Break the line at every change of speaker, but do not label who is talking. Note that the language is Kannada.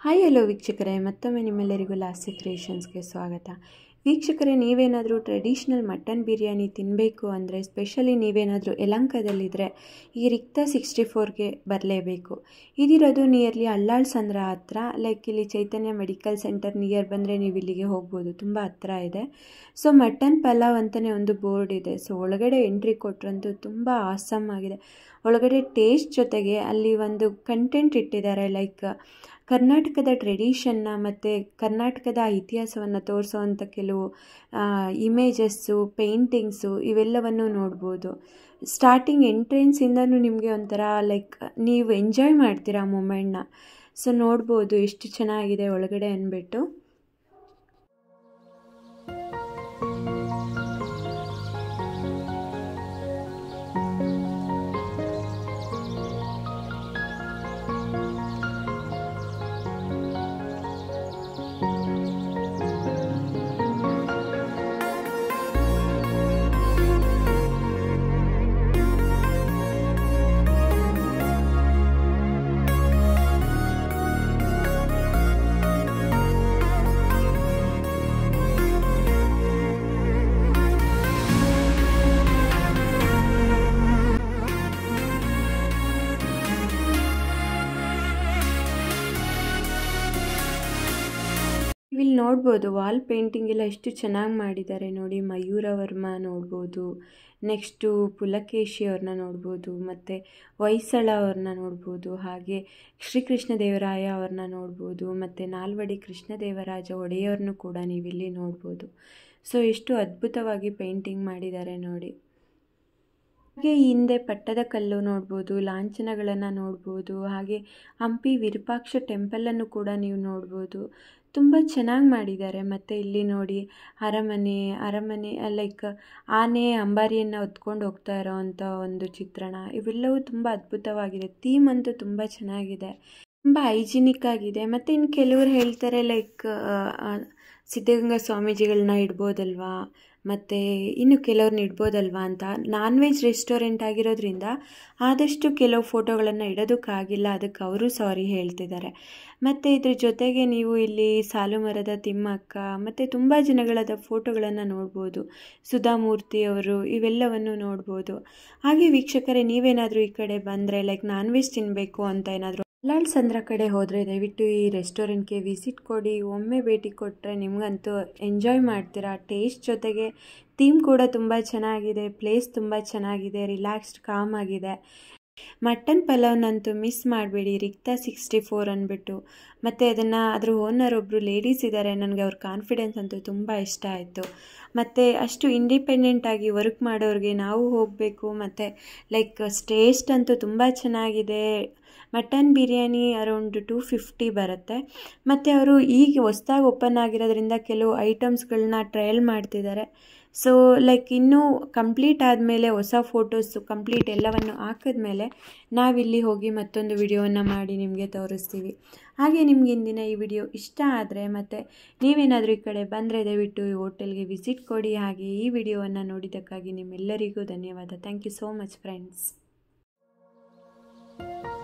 ಹಾಯ್ ಹಲೋ ವೀಕ್ಷಕರೇ ಮತ್ತೊಮ್ಮೆ ನಿಮ್ಮೆಲ್ಲರಿಗೂ ಲಾಸ್ಯ ಕ್ರಿಯೇಷನ್ಸ್ಗೆ ಸ್ವಾಗತ ವೀಕ್ಷಕರೇ ನೀವೇನಾದರೂ ಟ್ರೆಡಿಷ್ನಲ್ ಮಟನ್ ಬಿರಿಯಾನಿ ತಿನ್ನಬೇಕು ಅಂದರೆ ಸ್ಪೆಷಲಿ ನೀವೇನಾದರೂ ಯಲಂಕದಲ್ಲಿದ್ದರೆ ಈ ರಿಕ್ತ ಸಿಕ್ಸ್ಟಿ ಫೋರ್ಗೆ ಬರಲೇಬೇಕು ಇದಿರೋದು ನಿಯರ್ಲಿ ಅಳ್ಳಾಳ್ ಸಂದ್ರ ಹತ್ರ ಲೈಕ್ ಇಲ್ಲಿ ಚೈತನ್ಯ ಮೆಡಿಕಲ್ ಸೆಂಟರ್ ನಿಯರ್ ಬಂದರೆ ನೀವು ಇಲ್ಲಿಗೆ ಹೋಗ್ಬೋದು ತುಂಬ ಹತ್ರ ಇದೆ ಸೊ ಮಟನ್ ಪಲಾವ್ ಅಂತಲೇ ಒಂದು ಬೋರ್ಡ್ ಇದೆ ಸೊ ಒಳಗಡೆ ಎಂಟ್ರಿ ಕೊಟ್ರಂತೂ ತುಂಬ ಆಸಮ್ ಆಗಿದೆ ಒಳಗಡೆ ಟೇಸ್ಟ್ ಜೊತೆಗೆ ಅಲ್ಲಿ ಒಂದು ಕಂಟೆಂಟ್ ಇಟ್ಟಿದ್ದಾರೆ ಲೈಕ್ ಕರ್ನಾಟಕದ ಟ್ರೆಡಿಷನ್ನ ಮತ್ತು ಕರ್ನಾಟಕದ ಇತಿಹಾಸವನ್ನು ತೋರಿಸೋವಂಥ ಕೆಲವು ಇಮೇಜಸ್ಸು ಪೇಂಟಿಂಗ್ಸು ಇವೆಲ್ಲವನ್ನು ನೋಡ್ಬೋದು ಸ್ಟಾರ್ಟಿಂಗ್ ಎಂಟ್ರೆನ್ಸಿಂದನೂ ನಿಮಗೆ ಒಂಥರ ಲೈಕ್ ನೀವು ಎಂಜಾಯ್ ಮಾಡ್ತೀರಾ ಆ ಮೂಮೆಂಟ್ನ ಸೊ ನೋಡ್ಬೋದು ಎಷ್ಟು ಚೆನ್ನಾಗಿದೆ ಒಳಗಡೆ ಅಂದ್ಬಿಟ್ಟು ಇಲ್ಲಿ ನೋಡ್ಬೋದು ವಾಲ್ ಪೇಂಟಿಂಗ್ ಎಲ್ಲ ಎಷ್ಟು ಚೆನ್ನಾಗಿ ಮಾಡಿದ್ದಾರೆ ನೋಡಿ ಮಯೂರ ವರ್ಮ ನೋಡ್ಬೋದು ನೆಕ್ಸ್ಟು ಪುಲಕೇಶಿ ಅವ್ರನ್ನ ನೋಡ್ಬೋದು ಮತ್ತು ಹೊಯ್ಸಳ ಅವ್ರನ್ನ ನೋಡ್ಬೋದು ಹಾಗೆ ಶ್ರೀಕೃಷ್ಣ ದೇವರಾಯ ಅವ್ರನ್ನ ನೋಡ್ಬೋದು ಮತ್ತು ನಾಲ್ವಡಿ ಕೃಷ್ಣದೇವರಾಜ ಒಡೆಯವ್ರನ್ನೂ ಕೂಡ ನೀವಿಲ್ಲಿ ನೋಡ್ಬೋದು ಸೊ ಎಷ್ಟು ಅದ್ಭುತವಾಗಿ ಪೇಂಟಿಂಗ್ ಮಾಡಿದ್ದಾರೆ ನೋಡಿ ಹಾಗೆ ಹಿಂದೆ ಪಟ್ಟದ ಕಲ್ಲು ನೋಡ್ಬೋದು ಲಾಂಛನಗಳನ್ನು ನೋಡ್ಬೋದು ಹಾಗೆ ಹಂಪಿ ವಿರೂಪಾಕ್ಷ ಟೆಂಪಲನ್ನು ಕೂಡ ನೀವು ನೋಡ್ಬೋದು ತುಂಬ ಚೆನ್ನಾಗಿ ಮಾಡಿದ್ದಾರೆ ಮತ್ತು ಇಲ್ಲಿ ನೋಡಿ ಅರಮನೆ ಅರಮನೆ ಲೈಕ್ ಆನೆ ಅಂಬಾರಿಯನ್ನು ಹೊತ್ಕೊಂಡು ಹೋಗ್ತಾ ಇರೋ ಅಂಥ ಒಂದು ಚಿತ್ರಣ ಇವೆಲ್ಲವೂ ತುಂಬ ಅದ್ಭುತವಾಗಿದೆ ಥೀಮ್ ಅಂತೂ ತುಂಬ ಚೆನ್ನಾಗಿದೆ ತುಂಬ ಹೈಜಿನಿಕ್ ಆಗಿದೆ ಮತ್ತು ಇನ್ನು ಕೆಲವರು ಹೇಳ್ತಾರೆ ಲೈಕ್ ಸಿದ್ಧಗಂಗಾ ಸ್ವಾಮೀಜಿಗಳನ್ನ ಇಡ್ಬೋದಲ್ವಾ ಮತ್ತು ಇನ್ನು ಕೆಲವ್ರನ್ನ ಇಡ್ಬೋದಲ್ವಾ ಅಂತ ನಾನ್ ವೆಜ್ ರೆಸ್ಟೋರೆಂಟ್ ಆಗಿರೋದ್ರಿಂದ ಆದಷ್ಟು ಕೆಲವು ಫೋಟೋಗಳನ್ನು ಇಡೋದಕ್ಕಾಗಿಲ್ಲ ಅದಕ್ಕೆ ಅವರು ಸಾರಿ ಹೇಳ್ತಿದ್ದಾರೆ ಮತ್ತು ಇದ್ರ ಜೊತೆಗೆ ನೀವು ಇಲ್ಲಿ ಸಾಲು ಮರದ ತಿಮ್ಮಕ್ಕ ಮತ್ತು ತುಂಬ ಜನಗಳದ ಫೋಟೋಗಳನ್ನು ನೋಡ್ಬೋದು ಸುಧಾಮೂರ್ತಿ ಅವರು ಇವೆಲ್ಲವನ್ನು ನೋಡ್ಬೋದು ಹಾಗೆ ವೀಕ್ಷಕರೇ ನೀವೇನಾದರೂ ಈ ಕಡೆ ಬಂದರೆ ಲೈಕ್ ನಾನ್ ವೆಜ್ ತಿನ್ನಬೇಕು ಅಂತ ಏನಾದರೂ ಅಲ್ಲಾಳ್ ಸಂದ್ರ ಕಡೆ ಹೋದರೆ ದಯವಿಟ್ಟು ಈ ರೆಸ್ಟೋರೆಂಟ್ಗೆ ವಿಸಿಟ್ ಕೊಡಿ ಒಮ್ಮೆ ಭೇಟಿ ಕೊಟ್ಟರೆ ನಿಮಗಂತೂ ಎಂಜಾಯ್ ಮಾಡ್ತೀರಾ ಟೇಸ್ಟ್ ಜೊತೆಗೆ ಥೀಮ್ ಕೂಡ ತುಂಬ ಚೆನ್ನಾಗಿದೆ ಪ್ಲೇಸ್ ತುಂಬ ಚೆನ್ನಾಗಿದೆ ರಿಲ್ಯಾಕ್ಸ್ಡ್ ಕಾಮ್ ಆಗಿದೆ ಮಟನ್ ಪಲಾವ್ನಂತೂ ಮಿಸ್ ಮಾಡಬೇಡಿ ರಿಕ್ತಾ ಸಿಕ್ಸ್ಟಿ ಫೋರ್ ಅಂದ್ಬಿಟ್ಟು ಮತ್ತು ಅದನ್ನು ಅದ್ರ ಓನರ್ ಒಬ್ಬರು ಲೇಡೀಸ್ ಇದ್ದಾರೆ ನನಗೆ ಅವ್ರ ಕಾನ್ಫಿಡೆನ್ಸ್ ಅಂತೂ ತುಂಬ ಇಷ್ಟ ಆಯಿತು ಮತ್ತು ಅಷ್ಟು ಇಂಡಿಪೆಂಡೆಂಟಾಗಿ ವರ್ಕ್ ಮಾಡೋರಿಗೆ ನಾವು ಹೋಗಬೇಕು ಮತ್ತು ಲೈಕ್ ಟೇಸ್ಟ್ ಅಂತೂ ತುಂಬ ಚೆನ್ನಾಗಿದೆ mutton biryani around two fifty ಬರುತ್ತೆ ಮತ್ತು ಅವರು ಈಗ ಹೊಸ್ದಾಗಿ ಓಪನ್ ಆಗಿರೋದ್ರಿಂದ ಕೆಲವು ಐಟಮ್ಸ್ಗಳನ್ನ ಟ್ರಯಲ್ ಮಾಡ್ತಿದ್ದಾರೆ ಸೊ ಲೈಕ್ ಇನ್ನೂ ಕಂಪ್ಲೀಟ್ ಆದಮೇಲೆ ಹೊಸ ಫೋಟೋಸು ಕಂಪ್ಲೀಟ್ ಎಲ್ಲವನ್ನು ಹಾಕಿದ್ಮೇಲೆ ನಾವಿಲ್ಲಿ ಹೋಗಿ ಮತ್ತೊಂದು ವಿಡಿಯೋವನ್ನು ಮಾಡಿ ನಿಮಗೆ ತೋರಿಸ್ತೀವಿ ಹಾಗೆ ನಿಮ್ಗೆ ಇಂದಿನ ಈ ವಿಡಿಯೋ ಇಷ್ಟ ಆದರೆ ಮತ್ತು ನೀವೇನಾದರೂ ಈ ಕಡೆ ಬಂದರೆ ದಯವಿಟ್ಟು ಈ ಹೋಟೆಲ್ಗೆ ವಿಸಿಟ್ ಕೊಡಿ ಹಾಗೆ ಈ ವಿಡಿಯೋವನ್ನು ನೋಡಿದ್ದಕ್ಕಾಗಿ ನಿಮ್ಮೆಲ್ಲರಿಗೂ ಧನ್ಯವಾದ thank you so much friends